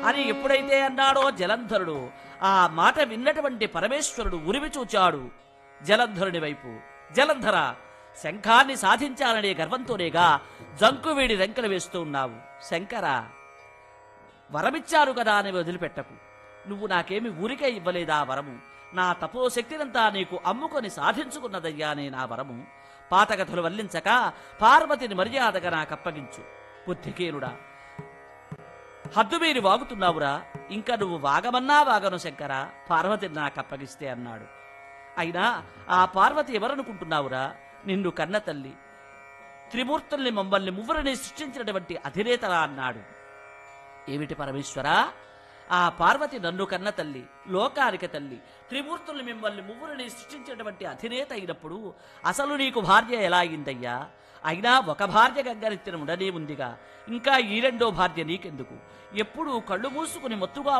అని ఎప్పుడైతే అన్నాడో జలంధరుడు ఆ మాట విన్నటువంటి పరమేశ్వరుడు ఉరిమి చూచాడు జలంధరుని వైపు జలంధర శంఖాన్ని సాధించాలనే గర్వంతోనేగా జంకువీడి రెంకలు వేస్తూ ఉన్నావు శంకర వరమిచ్చారు కదా అని వదిలిపెట్టకు నువ్వు నాకేమి ఊరికే ఇవ్వలేదా వరము నా తపోశక్తినంతా నీకు అమ్ముకొని సాధించుకున్నదయ్యానే నా వరము పాతకథలు వల్లించక పార్వతిని మర్యాదగా నాకప్పగించు బుద్ధికేనుడా హద్దు మీరి వాగుతున్నావురా ఇంకా నువ్వు వాగమన్నా వాగను శంకర పార్వతిని నాకప్పగిస్తే అన్నాడు అయినా ఆ పార్వతి ఎవరనుకుంటున్నావురా నిన్ను కన్న తల్లి త్రిమూర్తుల్ని మమ్మల్ని మువ్వరిని సృష్టించినటువంటి అధినేతరా అన్నాడు ఏమిటి పరమేశ్వరా ఆ పార్వతి నన్ను కన్న తల్లి లోకానికి తల్లి త్రిమూర్తుల్ని మిమ్మల్ని ముగ్గురిని సృష్టించినటువంటి అధినేత అయినప్పుడు అసలు నీకు భార్య ఎలా అయిందయ్యా అయినా ఒక భార్య గంగరెత్తిన ఉండనే ఉందిగా ఇంకా ఈ రెండో భార్య నీకెందుకు ఎప్పుడు కళ్ళు మూసుకుని మత్తుగా